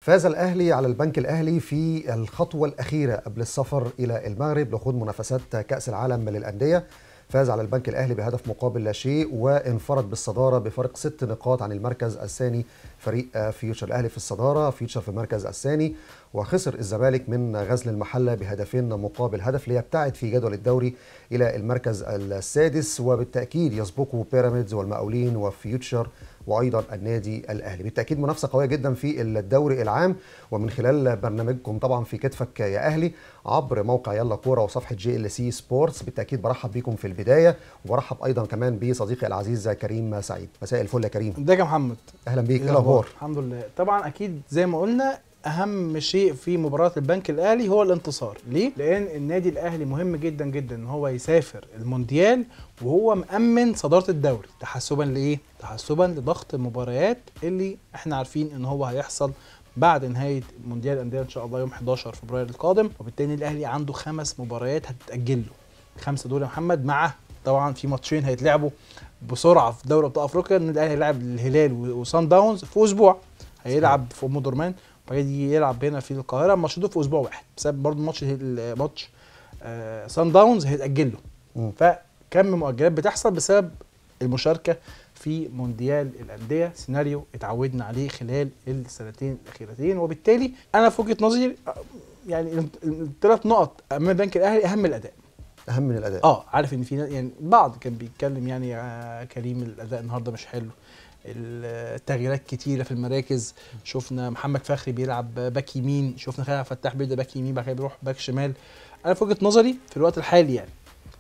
فاز الأهلي على البنك الأهلي في الخطوة الأخيرة قبل السفر إلى المغرب لخوض منافسات كأس العالم للأندية فاز على البنك الأهلي بهدف مقابل لا شيء وانفرد بالصدارة بفرق ست نقاط عن المركز الثاني فريق فيوتشر الأهلي في الصدارة فيوتشر في المركز الثاني وخسر الزمالك من غزل المحلة بهدفين مقابل هدف ليبتعد في جدول الدوري إلى المركز السادس وبالتأكيد يسبقه بيراميدز والمقاولين وفيوتشر وايضا النادي الاهلي بالتاكيد منافسه قويه جدا في الدوري العام ومن خلال برنامجكم طبعا في كتفك يا اهلي عبر موقع يلا كوره وصفحه جي ال سي سبورتس بالتاكيد برحب بيكم في البدايه وبرحب ايضا كمان بصديقي العزيز كريم سعيد مساء الفل يا كريم ازيك يا محمد اهلا بيك ايه الاخبار الحمد لله طبعا اكيد زي ما قلنا اهم شيء في مباراه البنك الاهلي هو الانتصار ليه لان النادي الاهلي مهم جدا جدا ان هو يسافر المونديال وهو مامن صداره الدوري تحسبا لايه تحسبا لضغط المباريات اللي احنا عارفين ان هو هيحصل بعد نهايه مونديال الانديه ان شاء الله يوم 11 فبراير القادم وبالتالي الاهلي عنده خمس مباريات هتتاجل له خمسه دول يا محمد مع طبعا في ماتشين هيتلعبوا بسرعه في دوري ابطال افريقيا ان الاهلي هيلاعب الهلال وصن داونز في اسبوع هيلعب في ام درمان وهيجي يلعب هنا في القاهره الماتش ده في اسبوع واحد بسبب برضه ماتش ماتش آه سان داونز هيتاجل له فكم مؤجلات بتحصل بسبب المشاركه في مونديال الانديه سيناريو اتعودنا عليه خلال السنتين الاخيرتين وبالتالي انا في وجهه نظري يعني الثلاث نقط امام البنك الاهلي اهم من الاداء اهم من الاداء اه عارف ان في يعني بعض كان بيتكلم يعني يا كريم الاداء النهارده مش حلو التغييرات كتيره في المراكز شفنا محمد فخري بيلعب باك يمين شفنا خالد فتاح بيبدا باك يمين بعد كده بيروح باك شمال انا في وجهه نظري في الوقت الحالي يعني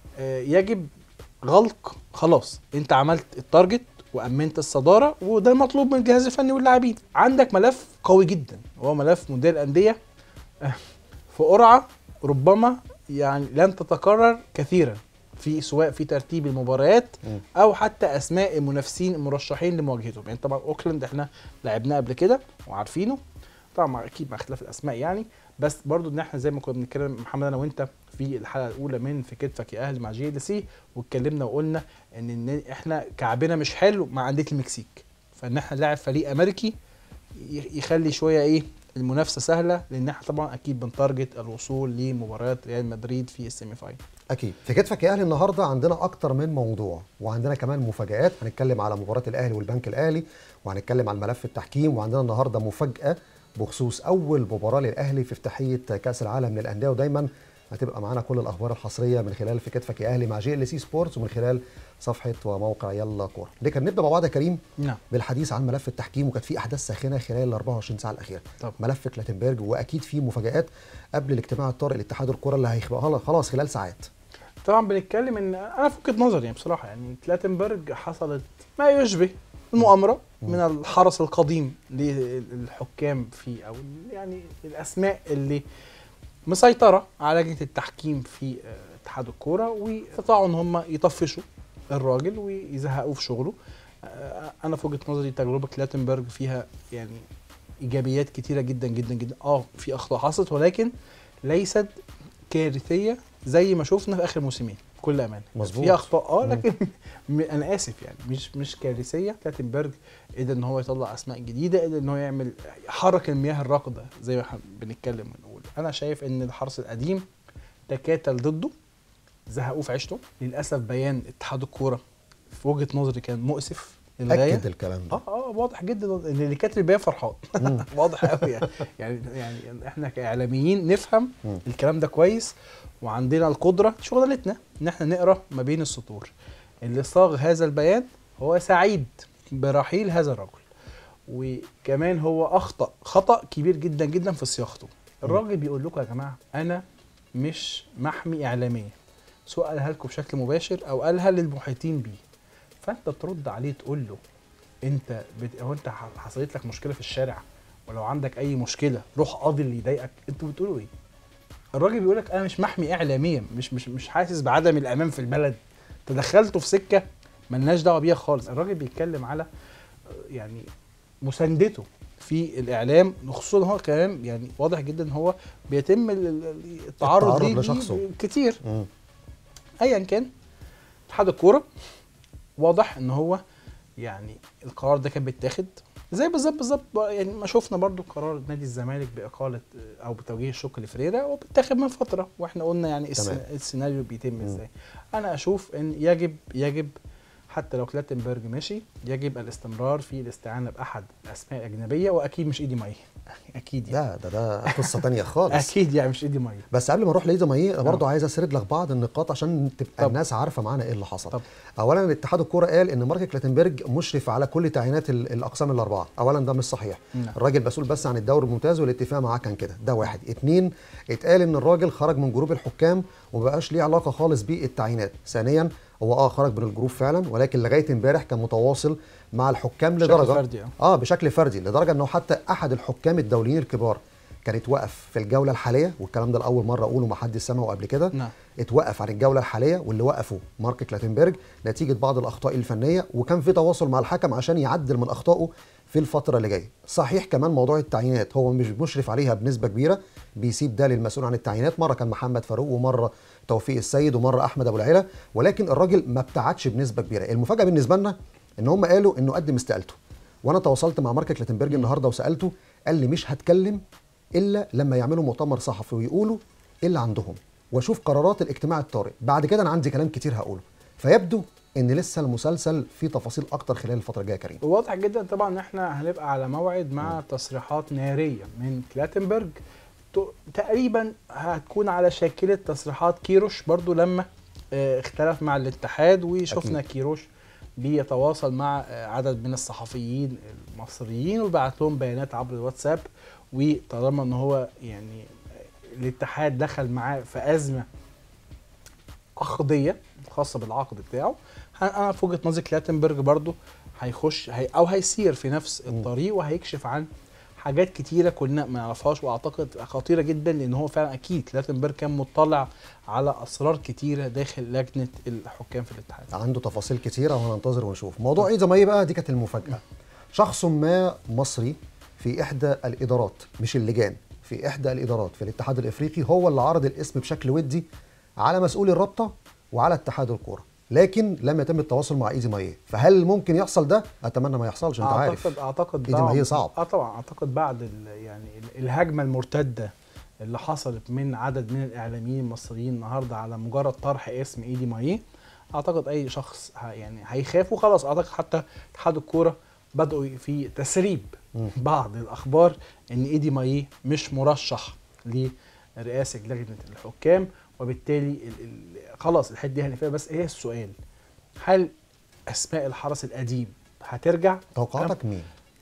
يجب غلق خلاص انت عملت التارجت وامنت الصداره وده المطلوب من الجهاز الفني واللاعبين عندك ملف قوي جدا وهو ملف مونديال الانديه في قرعه ربما يعني لن تتكرر كثيرا في سواء في ترتيب المباريات او حتى اسماء المنافسين المرشحين لمواجهتهم يعني طبعا اوكلاند احنا لعبناه قبل كده وعارفينه طبعا اكيد مع اختلاف الاسماء يعني بس برضو ان احنا زي ما كنا بنتكلم محمد انا وانت في الحلقه الاولى من في كتفك يا اهلي مع جي ال سي واتكلمنا وقلنا ان احنا كعبنا مش حلو مع انديه المكسيك فان احنا نلاعب فريق امريكي يخلي شويه ايه المنافسه سهله لان احنا طبعا اكيد بنتارجت الوصول لمباريات ريال مدريد في السيمي فاينل اكيد في كتفك يا اهلي النهارده عندنا اكتر من موضوع وعندنا كمان مفاجات هنتكلم على مباراه الاهلي والبنك الاهلي وهنتكلم عن ملف التحكيم وعندنا النهارده مفاجاه بخصوص اول مباراه للاهلي في افتتاحيه كاس العالم للانديه ودايما هتبقى معانا كل الاخبار الحصريه من خلال في كتفك يا اهلي مع جي ال سي سبورتس ومن خلال صفحه وموقع يلا كوره لكن نبدا مع بعض يا كريم نعم بالحديث عن ملف التحكيم وكانت في احداث ساخنه خلال ال 24 ساعه الاخيره طب. ملف كلاتنبرج واكيد في مفاجات قبل الاجتماع الطارئ لاتحاد الكره اللي هيخبقها خلاص خلال ساعات طبعا بنتكلم ان انا في وجهه نظري يعني بصراحه يعني كلاتنبرج حصلت ما يشبه المؤامره من الحرس القديم للحكام في او يعني الاسماء اللي مسيطره على لجنه التحكيم في اتحاد الكوره واستطاعوا ان هم يطفشوا الراجل ويزهقوه في شغله انا في وجهه نظري تجربه كلاتنبرج فيها يعني ايجابيات كتيره جدا جدا جدا اه في اخطاء حصلت ولكن ليست كارثيه زي ما شفنا في اخر موسمين بكل امانه مظبوط في اخطاء اه لكن انا اسف يعني مش مش كارثيه كلاتنبرج قدر ان هو يطلع اسماء جديده قدر ان هو يعمل حرك المياه الراكده زي ما احنا بنتكلم ونقول انا شايف ان الحرس القديم تكاتل ضده زهقوه في عيشته للاسف بيان اتحاد الكوره في وجهه نظري كان مؤسف للغايه اكد الكلام ده اه اه واضح جدا ان اللي كاتب البيان فرحان واضح قوي يعني. يعني يعني احنا كاعلاميين نفهم مم. الكلام ده كويس وعندنا القدره شغلتنا ان احنا نقرا ما بين السطور اللي صاغ هذا البيان هو سعيد برحيل هذا الرجل وكمان هو اخطا خطا كبير جدا جدا في صياغته الراجل بيقول لكم يا جماعه انا مش محمي اعلاميا سواء قالها لكم بشكل مباشر او قالها للمحيطين بيه فانت ترد عليه تقول له انت بت... هو انت حصلت لك مشكله في الشارع ولو عندك اي مشكله روح قاضي اللي يضايقك انتوا بتقولوا ايه الراجل بيقول لك انا مش محمي اعلاميا مش مش مش حاسس بعدم الامان في البلد تدخلته في سكه ملناش دعوه بيها خالص الراجل بيتكلم على يعني مساندته في الاعلام خصوصا هو كمان يعني واضح جدا ان هو بيتم التعرض التعرض ليه لشخصه. كتير مم. ايا كان اتحاد الكوره واضح ان هو يعني القرار ده كان بيتاخد زي بالظبط بالظبط يعني ما شفنا برضو قرار نادي الزمالك باقاله او بتوجيه الشق لفريرا وبتاخد من فتره واحنا قلنا يعني الس- تمام. السيناريو بيتم مم. ازاي انا اشوف ان يجب يجب حتى لو كلاتنبرج ماشي يجب الاستمرار في الاستعانه باحد الاسماء الاجنبيه واكيد مش ايدي ماي اكيد يعني ده ده ده قصه تانية خالص اكيد يعني مش ايدي ماي بس قبل ما نروح لايزا مايه انا برضه عايز اسرد لك بعض النقاط عشان تبقى طب. الناس عارفه معانا ايه اللي حصل طب. اولا اتحاد الكوره قال ان مارك كلاتنبرج مشرف على كل تعيينات ال- الاقسام الاربعه اولا ده مش صحيح نعم. الراجل مسؤول بس عن الدوري الممتاز والاتفاق معاه كان كده ده واحد اتنين اتقال ان الراجل خرج من جروب الحكام ومبقاش ليه علاقه خالص بالتعيينات ثانيا هو اه خرج من الجروب فعلا ولكن لغايه امبارح كان متواصل مع الحكام بشكل لدرجه فردي، آه. اه بشكل فردي لدرجه انه حتى احد الحكام الدوليين الكبار كان اتوقف في الجوله الحاليه والكلام ده لاول مره اقوله ما حد سمعه قبل كده نعم. اتوقف عن الجوله الحاليه واللي وقفه مارك كلاتنبرج نتيجه بعض الاخطاء الفنيه وكان في تواصل مع الحكم عشان يعدل من اخطائه في الفتره اللي جايه صحيح كمان موضوع التعيينات هو مش مشرف عليها بنسبه كبيره بيسيب ده للمسؤول عن التعيينات مره كان محمد فاروق ومره توفيق السيد ومره احمد ابو العيله ولكن الراجل ما ابتعدش بنسبه كبيره المفاجاه بالنسبه لنا ان هم قالوا انه قدم استقالته وانا تواصلت مع مارك كلاتنبرج النهارده وسالته قال لي مش هتكلم الا لما يعملوا مؤتمر صحفي ويقولوا ايه اللي عندهم واشوف قرارات الاجتماع الطارئ بعد كده انا عندي كلام كتير هقوله فيبدو ان لسه المسلسل فيه تفاصيل اكتر خلال الفتره الجايه يا كريم واضح جدا طبعا ان احنا هنبقى على موعد مع تصريحات ناريه من كلاتنبرج ت- تقريبا هتكون على شاكله تصريحات كيروش برضو لما آه، اختلف مع الاتحاد وشفنا أكيد. كيروش بيتواصل مع آه، عدد من الصحفيين المصريين وبعت لهم بيانات عبر الواتساب وطالما ان هو يعني آه، الاتحاد دخل معاه في ازمه عقديه خاصه بالعقد بتاعه ه- انا في وجهه نظري كلاتنبرج برضو هيخش هي او هيسير في نفس مم. الطريق وهيكشف عن حاجات كتيره كنا ما نعرفهاش واعتقد خطيره جدا لان هو فعلا اكيد كلاتنبرج كان مطلع على اسرار كتيره داخل لجنه الحكام في الاتحاد عنده تفاصيل كتيره وهننتظر ونشوف موضوع ايه زي بقى دي كانت المفاجاه شخص ما مصري في احدى الادارات مش اللجان في احدى الادارات في الاتحاد الافريقي هو اللي عرض الاسم بشكل ودي على مسؤول الرابطه وعلى اتحاد الكوره لكن لم يتم التواصل مع ايزي مايه فهل ممكن يحصل ده اتمنى ما يحصلش انت عارف اعتقد اعتقد إيدي ما هي صعب. اه طبعا اعتقد بعد ال- يعني ال- الهجمه المرتده اللي حصلت من عدد من الاعلاميين المصريين النهارده على مجرد طرح اسم ايدي مايه اعتقد اي شخص ه- يعني هيخاف وخلاص اعتقد حتى اتحاد الكوره بدأوا في تسريب مم. بعض الاخبار ان ايدي مايه مش مرشح لرئاسه لجنه الحكام وبالتالي ال ال خلاص الحته دي هنقفلها بس ايه السؤال هل اسماء الحرس القديم هترجع توقعاتك مين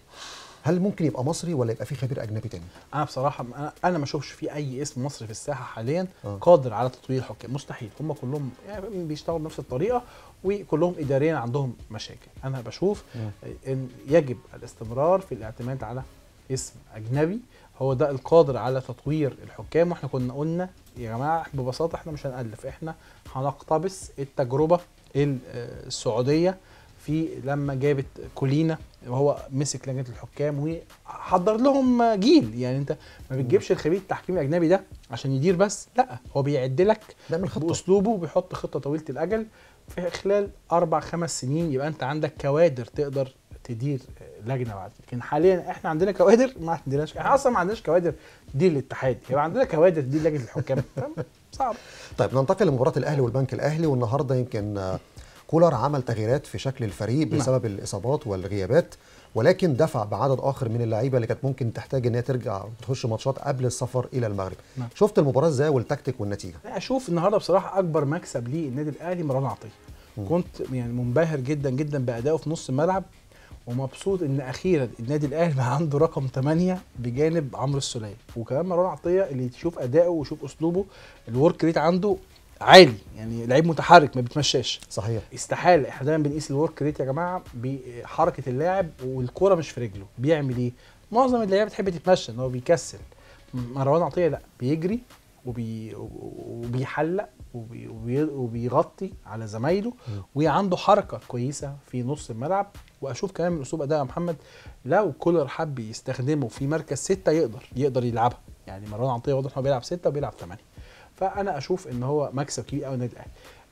هل ممكن يبقى مصري ولا يبقى في خبير اجنبي تاني انا بصراحه انا انا ما اشوفش في اي اسم مصري في الساحه حاليا آه. قادر على تطوير الحكام مستحيل هم كلهم يعني بيشتغلوا بنفس الطريقه وكلهم اداريا عندهم مشاكل انا بشوف مم. ان يجب الاستمرار في الاعتماد على اسم اجنبي هو ده القادر على تطوير الحكام واحنا كنا قلنا يا جماعه ببساطه احنا مش هنالف احنا هنقتبس التجربه ال- آه، السعوديه في لما جابت كولينا وهو مسك لجنه الحكام وحضر لهم جيل يعني انت ما بتجيبش الخبير التحكيمي الاجنبي ده عشان يدير بس لا هو بيعد لك نعمل خطه باسلوبه وبيحط خطه طويله الاجل في خلال اربع خمس سنين يبقى انت عندك كوادر تقدر تدير لجنه بعد لكن حاليا احنا عندنا كوادر ما عندناش احنا اصلا ما عندناش كوادر تدير الاتحاد يبقى عندنا كوادر تدير لجنه الحكام فاهم؟ صعب طيب ننتقل لمباراه الاهلي والبنك الاهلي والنهارده يمكن آه، كولر عمل تغييرات في شكل الفريق نعم. بسبب الاصابات والغيابات ولكن دفع بعدد اخر من اللعيبه اللي كانت ممكن تحتاج ان هي ترجع وتخش ماتشات قبل السفر الى المغرب نعم. شفت المباراه ازاي والتكتيك والنتيجه لا اشوف النهارده بصراحه اكبر مكسب ليه النادي الاهلي مروان عطيه كنت يعني منبهر جدا جدا بادائه في نص الملعب ومبسوط ان اخيرا النادي الاهلي بقى عنده رقم 8 بجانب عمرو السوليه وكمان مروان عطيه اللي تشوف اداؤه وشوف اسلوبه الورك ريت عنده عالي يعني لعيب متحرك ما بيتمشاش صحيح استحاله احنا دايما بنقيس الورك ريت يا جماعه بحركه اللاعب والكوره مش في رجله بيعمل ايه معظم اللعيبه بتحب تتمشى ان هو بيكسل مروان عطيه لا بيجري وبي وبيحلق وبي وبي وبيغطي على زمايله وعنده حركه كويسه في نص الملعب واشوف كمان من اسلوب اداء محمد لو كولر حب يستخدمه في مركز ستة يقدر يقدر يلعبها يعني مروان عطيه واضح إن هو بيلعب ستة وبيلعب ثمانية فانا اشوف ان هو مكسب كبير قوي النادي الاهلي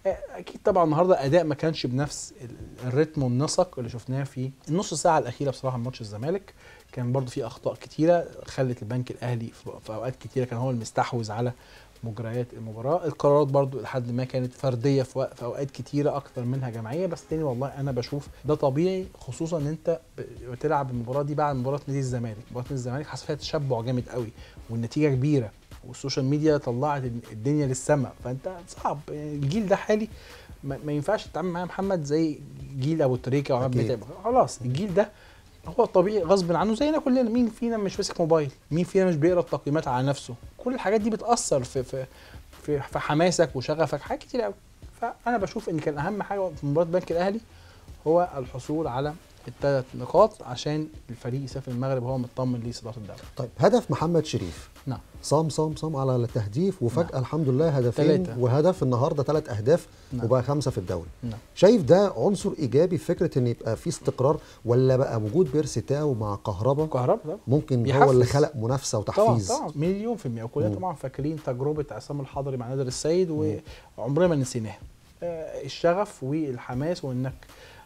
آه، اكيد طبعا النهارده اداء ما كانش بنفس ال- الريتم والنسق اللي شفناه في النص ساعه الاخيره بصراحه من ماتش الزمالك كان برضو في اخطاء كتيره خلت البنك الاهلي في في اوقات كتيره كان هو المستحوذ على مجريات المباراه القرارات برضو لحد ما كانت فرديه في, وق- في اوقات كتيره اكتر منها جماعيه بس تاني والله انا بشوف ده طبيعي خصوصا ان انت ب- بتلعب المباراه دي بعد مباراه نادي الزمالك مباراه نادي الزمالك حصل فيها تشبع جامد قوي والنتيجه كبيره والسوشيال ميديا طلعت الدنيا للسماء فانت صعب يعني الجيل ده حالي ما, ما ينفعش تتعامل معاه محمد زي جيل ابو تريكه وعماد أكيد. متعب خلاص الجيل ده هو طبيعي غصب عنه زينا كلنا مين فينا مش ماسك موبايل مين فينا مش بيقرا التقييمات على نفسه كل الحاجات دي بتاثر في في في, في حماسك وشغفك حاجات كتير قوي فانا بشوف ان كان اهم حاجه في مباراه البنك الاهلي هو الحصول على الثلاث نقاط عشان الفريق يسافر المغرب وهو مطمن لصداره الدوري طيب هدف محمد شريف نعم صام صام صام على التهديف وفجاه نعم. الحمد لله هدفين تلاتة. وهدف النهارده ثلاث اهداف نعم. وبقى خمسه في الدوري نعم شايف ده عنصر ايجابي في فكره ان يبقى في استقرار ولا بقى وجود بيرسي تاو مع كهربا كهرباء طبعا ممكن بيحفز. هو اللي خلق منافسه طبعا وتحفيز طبعا مليون في المية وكلنا مم. طبعا فاكرين تجربة عصام الحضري مع نادر السيد وعمرنا ما نسيناها آه، الشغف والحماس وانك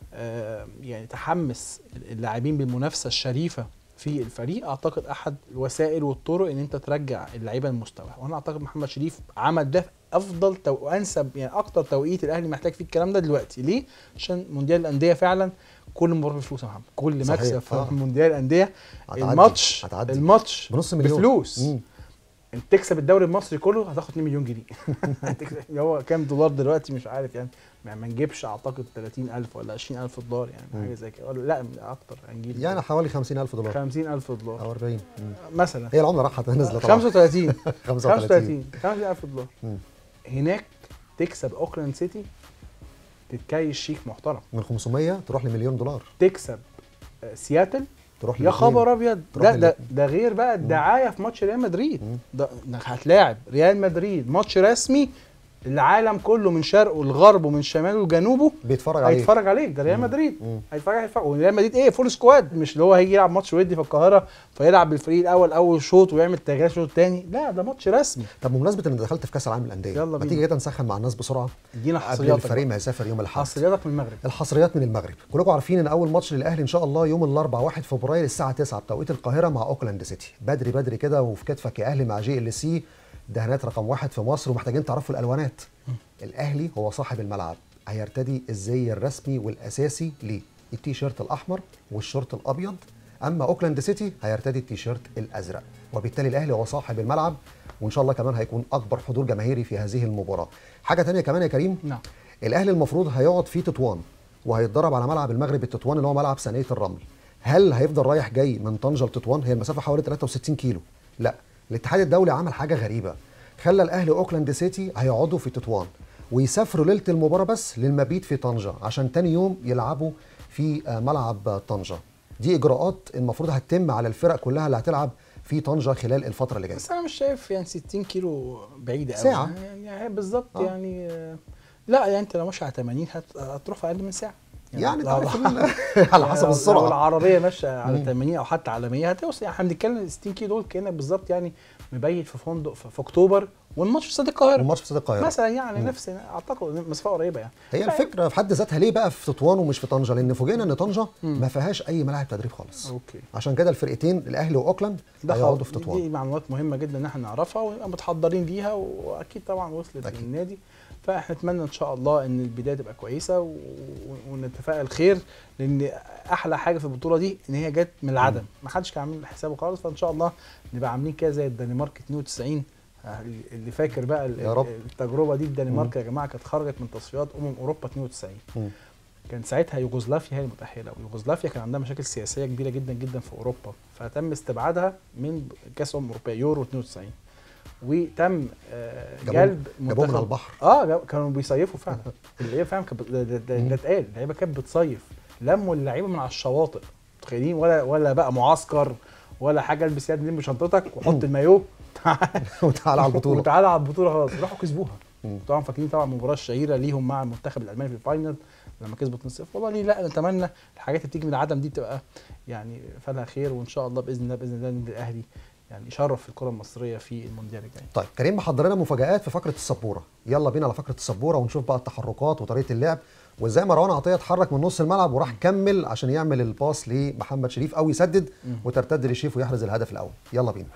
آه، يعني تحمس اللاعبين بالمنافسة الشريفة في الفريق اعتقد احد الوسائل والطرق ان انت ترجع اللعيبه لمستوى وانا اعتقد محمد شريف عمل ده في افضل تو... وانسب يعني اكتر توقيت الاهلي محتاج فيه الكلام ده دلوقتي ليه عشان مونديال الانديه فعلا كل مباراه بفلوس يا محمد كل صحيح. مكسب في آه. مونديال الانديه هتعدي. الماتش هتعدي. الماتش بنص مليون بفلوس مم. انت تكسب الدوري المصري كله هتاخد 2 مليون جنيه هتكسب- اللي هو كام دولار دلوقتي مش عارف يعني ما ما نجيبش اعتقد 30000 ولا 20000 دولار يعني مم. حاجه زي كده ولا لا اكتر هنجيب يعني حوالي 50000 دولار 50000 دولار او 40 مم. مثلا هي العمله راحت نزلت طبعا 35 35 35 50000 دولار مم. هناك تكسب اوكلاند سيتي تتكيش شيك محترم من 500 تروح لمليون دولار تكسب آه، سياتل تروح يا للاتنين. خبر ابيض تروح ده ده, للاتنين. ده غير بقى الدعايه في ماتش ريال مدريد مم. ده انك هتلاعب ريال مدريد ماتش رسمي العالم كله من شرقه لغربه من شماله لجنوبه بيتفرج عليه هيتفرج عليك ده ريال مم. مدريد مم. هيتفرج هيتفرج وريال مدريد ايه فول سكواد مش اللي هو هيجي يلعب ماتش ودي في القاهره فيلعب بالفريق الاول اول شوط ويعمل تغيير الشوط الثاني لا ده ماتش رسمي طب بمناسبه ان دخلت في كاس العالم للانديه يلا ما بينا. تيجي كده نسخن مع الناس بسرعه ادينا قبل حصرياتك الفريق بقى. ما يسافر يوم الاحد حصرياتك من المغرب الحصريات من المغرب كلكم عارفين ان اول ماتش للاهلي ان شاء الله يوم الاربعاء 1 فبراير الساعه 9 بتوقيت القاهره مع اوكلاند سيتي بدري بدري كده وفي كتفك يا اهلي مع جي ال سي دهانات رقم واحد في مصر ومحتاجين تعرفوا الالوانات الاهلي هو صاحب الملعب هيرتدي الزي الرسمي والاساسي ليه التيشيرت الاحمر والشورت الابيض اما اوكلاند سيتي هيرتدي التيشيرت الازرق وبالتالي الاهلي هو صاحب الملعب وان شاء الله كمان هيكون اكبر حضور جماهيري في هذه المباراه حاجه تانية كمان يا كريم نعم الاهلي المفروض هيقعد في تطوان وهيتدرب على ملعب المغرب التطوان اللي هو ملعب ثانيه الرمل هل هيفضل رايح جاي من طنجه لتطوان هي المسافه حوالي 63 كيلو لا الاتحاد الدولي عمل حاجه غريبه خلى الاهلي اوكلاند سيتي هيقعدوا في تطوان ويسافروا ليله المباراه بس للمبيت في طنجه عشان تاني يوم يلعبوا في آه، ملعب طنجه دي اجراءات المفروض هتتم على الفرق كلها اللي هتلعب في طنجه خلال الفتره اللي جايه بس انا مش شايف يعني 60 كيلو بعيده قوي ساعة. يعني, يعني بالظبط آه. يعني آه، لا يعني انت لو ماشي على 80 هت- هتروح في اقل من ساعه يعني لو- تعرف ال- على حسب لو- لو السرعه العربيه ماشيه على مم. 80 او حتى على 100 هتوصل يعني احنا بنتكلم 60 كيلو دول كانك بالظبط يعني مبيت في فندق في, في اكتوبر والماتش في استاد القاهره والماتش في استاد القاهره مثلا يعني مم. نفس اعتقد مسافه قريبه يعني هي ف- الفكره في حد ذاتها ليه بقى في تطوان ومش في طنجه لان فوجئنا ان طنجه مم. ما فيهاش اي ملاعب تدريب خالص اوكي عشان كده الفرقتين الاهلي واوكلاند ده هيقعدوا في خلاص. تطوان دي معلومات مهمه جدا ان احنا نعرفها ونبقى متحضرين ليها واكيد طبعا وصلت أكيد. للنادي فاحنا نتمنى ان شاء الله ان البدايه تبقى كويسه و... ونتفائل خير لان احلى حاجه في البطوله دي ان هي جت من العدم ما حدش كان عامل حسابه خالص فان شاء الله نبقى عاملين كده زي الدنمارك 92 آه، اللي فاكر بقى ال- يا رب. التجربه دي الدنمارك يا جماعه كانت خرجت من تصفيات امم اوروبا 92 مم. كان ساعتها يوغوسلافيا هي المتاهله ويوغوسلافيا كان عندها مشاكل سياسيه كبيره جدا جدا في اوروبا فتم استبعادها من كاس امم اوروبيه يورو 92 وتم آه، جابوهم- جلب جابوهم من منتخب- البحر. اه جاب- كانوا بيصيفوا فعلا اللي هي فعلا كانت بت- ده- ده ده- مم. ده اتقال اللعيبه كانت بتصيف لموا اللعيبه من على الشواطئ متخيلين ولا ولا بقى معسكر ولا حاجه البس يد لم شنطتك وحط المايوه تعال وتعالى على البطوله وتعالى على البطوله خلاص راحوا كسبوها مم. طبعا فاكرين طبعا المباراه الشهيره ليهم مع المنتخب الالماني في الفاينل لما كسبوا 2-0 والله ليه لا نتمنى الحاجات اللي بتيجي من العدم دي تبقى يعني فلها خير وان شاء الله باذن الله باذن الله النادي الاهلي يعني يشرف الكره المصريه في المونديال الجاي طيب كريم محضر لنا مفاجآت في فقره السبوره يلا بينا على فقره السبوره ونشوف بقى التحركات وطريقه اللعب وازاي مروان عطيه اتحرك من نص الملعب وراح كمل عشان يعمل الباس لمحمد شريف او يسدد وترتد لشريف ويحرز الهدف الاول يلا بينا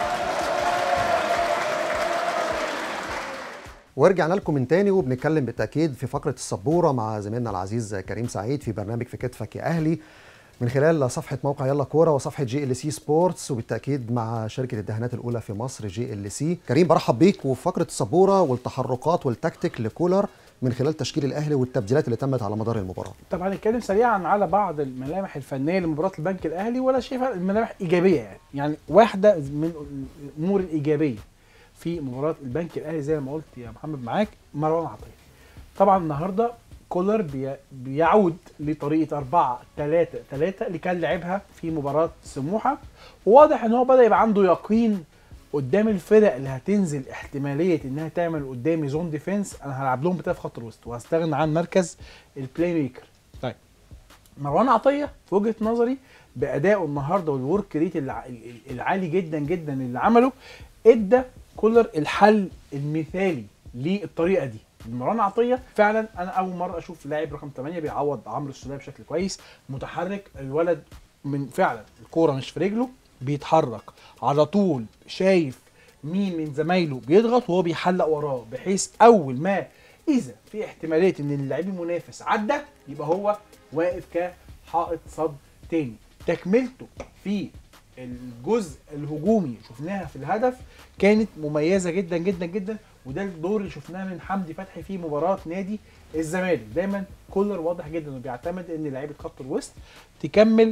ورجعنا لكم من تاني وبنتكلم بالتاكيد في فقره السبوره مع زميلنا العزيز كريم سعيد في برنامج في كتفك يا اهلي من خلال صفحه موقع يلا كوره وصفحه جي ال سي سبورتس وبالتاكيد مع شركه الدهانات الاولى في مصر جي ال سي كريم برحب بيك وفي فقره السبوره والتحركات والتكتيك لكولر من خلال تشكيل الاهلي والتبديلات اللي تمت على مدار المباراه طبعا نتكلم سريعا على بعض الملامح الفنيه لمباراه البنك الاهلي ولا شايفها الملامح ايجابيه يعني يعني واحده من الامور الايجابيه في مباراه البنك الاهلي زي ما قلت يا محمد معاك مروان عطيه طبعا النهارده كولر بي بيعود لطريقه 4 3 3 اللي كان لعبها في مباراه سموحه وواضح ان هو بدا يبقى عنده يقين قدام الفرق اللي هتنزل احتماليه انها تعمل قدامي زون ديفense انا هلعب لهم بتاع في خط الوسط وهستغنى عن مركز البلاي ميكر طيب مروان عطيه في وجهه نظري بادائه النهارده والورك ريت العالي جدا جدا اللي عمله ادى كولر الحل المثالي للطريقه دي مروان عطيه فعلا انا اول مره اشوف لاعب رقم 8 بيعوض عمرو السوليه بشكل كويس متحرك الولد من فعلا الكوره مش في رجله بيتحرك على طول شايف مين من زمايله بيضغط وهو بيحلق وراه بحيث اول ما اذا في احتماليه ان اللاعب المنافس عدى يبقى هو واقف كحائط صد تاني تكملته في الجزء الهجومي شفناها في الهدف كانت مميزه جدا جدا جدا وده الدور اللي شفناه من حمدي فتحي في مباراه نادي الزمالك دايما كولر واضح جدا انه بيعتمد ان لعيبه خط الوسط تكمل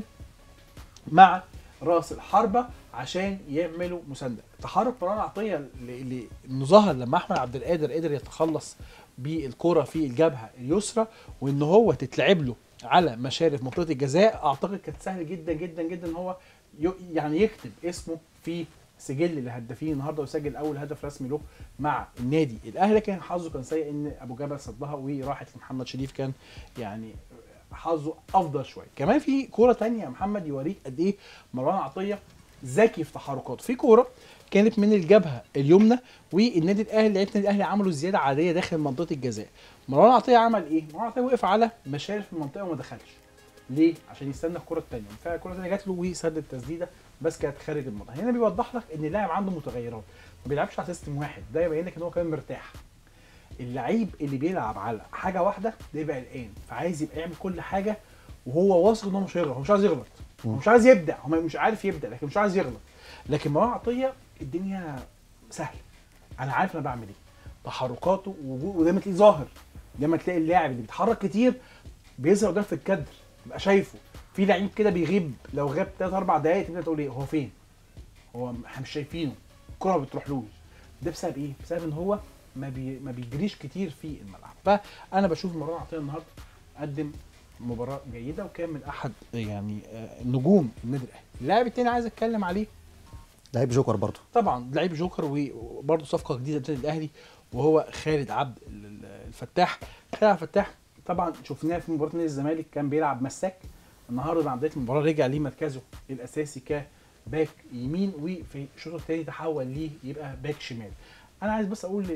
مع راس الحربه عشان يعملوا مسانده تحرك مروان عطيه اللي ظهر لما احمد عبد القادر قدر يتخلص بالكره في الجبهه اليسرى وان هو تتلعب له على مشارف منطقه الجزاء اعتقد كانت سهل جدا جدا جدا ان هو يعني يكتب اسمه في سجل الهدافين النهارده وسجل اول هدف رسمي له مع النادي الاهلي لكن حظه كان سيء ان ابو جبل صدها وراحت لمحمد شريف كان يعني حظه افضل شويه كمان في كوره تانية يا محمد يوريك قد ايه مروان عطيه ذكي في تحركاته في كوره كانت من الجبهه اليمنى والنادي الاهلي لعيبه النادي الاهلي عملوا زياده عاديه داخل منطقه الجزاء مروان عطيه عمل ايه مروان عطيه وقف على مشارف المنطقه وما دخلش ليه عشان يستنى الكره الثانيه فالكره الثانيه جات له وسد التسديده بس كانت خارج المنطقه هنا بيوضح لك ان اللاعب عنده متغيرات ما بيلعبش على سيستم واحد ده يبين لك ان هو كمان مرتاح اللعيب اللي بيلعب على حاجه واحده ده يبقى قلقان فعايز يبقى يعمل كل حاجه وهو واثق ان هو مش هيغلط هو مش عايز يغلط هو مش عايز يبدع هو مش عارف يبدع لكن مش عايز يغلط لكن مروان عطيه الدنيا سهله انا عارف انا بعمل ايه تحركاته ودايما تلاقيه ظاهر دايما تلاقي اللاعب اللي بيتحرك كتير بيظهر قدام في الكادر تبقى شايفه في لعيب كده بيغيب لو غاب 3 4 دقائق تبدا تقول ايه هو فين هو احنا مش شايفينه الكره ما بتروحلوش ده بسبب ايه بسبب ان هو ما بي ما بيجريش كتير في الملعب فانا بشوف مروان عطيه النهارده قدم مباراه جيده وكان من احد يعني نجوم النادي الاهلي اللاعب الثاني عايز اتكلم عليه لعيب جوكر برضه طبعا لعيب جوكر وبرضه صفقه جديده للنادي الاهلي وهو خالد عبد الفتاح خالد عبد الفتاح طبعا شفناه في مباراه نادي الزمالك كان بيلعب مساك النهارده بعد بدايه المباراه رجع ليه مركزه الاساسي كباك يمين وفي الشوط الثاني تحول ليه يبقى باك شمال انا عايز بس اقول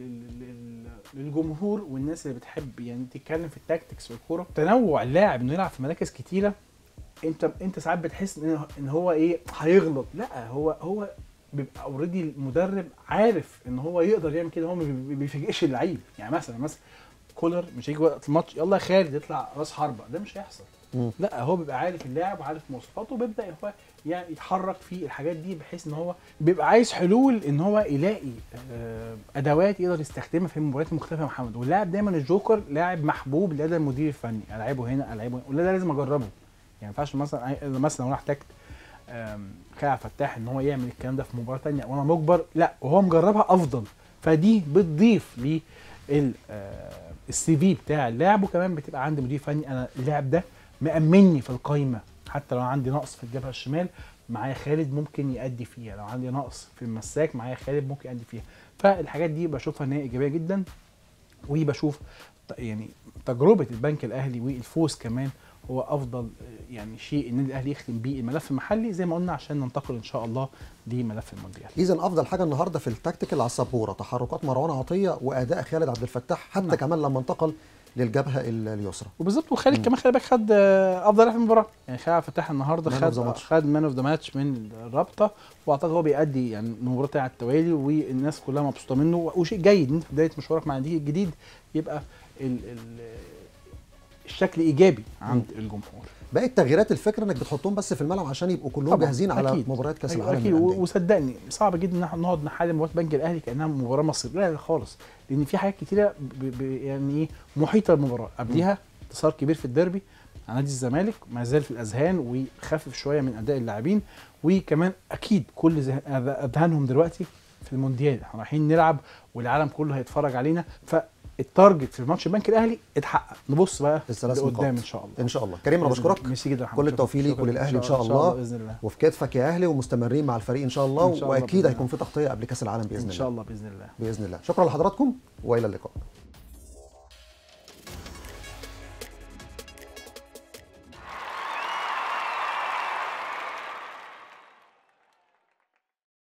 للجمهور والناس اللي بتحب يعني تتكلم في التاكتكس والكوره تنوع اللاعب انه يلعب في مراكز كتيره انت انت ساعات بتحس ان هو ايه هيغلط لا هو هو بيبقى اوريدي المدرب عارف ان هو يقدر يعمل كده هو ما بيفاجئش اللعيب يعني مثلا مثلا كولر مش هيجي وقت الماتش يلا يا خالد يطلع راس حربه ده مش هيحصل لا هو بيبقى عارف اللاعب وعارف مواصفاته وبيبدا هو يعني يتحرك في الحاجات دي بحيث ان هو بيبقى عايز حلول ان هو يلاقي ادوات يقدر يستخدمها في المباريات المختلفه يا محمد واللاعب دايما الجوكر لاعب محبوب لدى المدير الفني العبه هنا العبه هنا ولا ده لازم اجربه يعني ما ينفعش مثلا مثلا لو انا احتجت خالد فتاح ان هو يعمل الكلام ده في مباراه ثانيه وانا مجبر لا وهو مجربها افضل فدي بتضيف لي السي في بتاع اللاعب وكمان بتبقى عندي مدير فني انا اللاعب ده مأمني في القايمه حتى لو عندي نقص في الجبهه الشمال معايا خالد ممكن يأدي فيها لو عندي نقص في المساك معايا خالد ممكن يأدي فيها فالحاجات دي بشوفها ان هي ايجابيه جدا وبشوف يعني تجربه البنك الاهلي والفوز كمان هو افضل آه، يعني شيء النادي الاهلي يختم بيه الملف المحلي زي ما قلنا عشان ننتقل ان شاء الله لملف المونديال اذا افضل حاجه النهارده في التكتيكال على السبوره تحركات مروان عطيه واداء خالد عبد الفتاح حتى نعم. كمان لما انتقل للجبهه ال- اليسرى وبالظبط وخالد مم. كمان خلي بالك خد آه، افضل لاعب في المباراه يعني خالد عبد الفتاح النهارده Man of خد the match. خد مان اوف ذا ماتش من الرابطه واعتقد هو بيأدي يعني مباراه على التوالي والناس كلها مبسوطه منه وشيء جيد ان انت في بدايه مشوارك مع النادي الجديد يبقى ال ال الشكل ايجابي عند الجمهور باقي التغييرات الفكره انك بتحطهم بس في الملعب عشان يبقوا كلهم طبعاً، جاهزين على أكيد. مباريات كاس أيوة العالم اكيد للأندية. و- وصدقني صعب جدا ان احنا نقعد نحلل مباراه بنك الاهلي كانها مباراه مصريه لا لا خالص لان في حاجات كتيره ب ب يعني ايه محيطه بالمباراه قبليها انتصار كبير في الديربي على نادي الزمالك ما زال في الاذهان ويخفف شويه من اداء اللاعبين وكمان اكيد كل ذه- أذ- اذهانهم دلوقتي في المونديال احنا رايحين نلعب والعالم كله هيتفرج علينا فالتارجت في ماتش البنك الاهلي اتحقق نبص بقى الثلاث لقدام نقاط. ان شاء الله ان شاء الله كريم انا بشكرك ميرسي جدا يا محمد. كل شكراً. التوفيق ليك شكراً. وللاهلي ان شاء الله باذن الله وفي كتفك يا اهلي ومستمرين مع الفريق ان شاء الله إن شاء الله واكيد بإذن هيكون في تغطيه قبل كاس العالم باذن ان شاء الله الله باذن الله باذن الله شكرا لحضراتكم والى اللقاء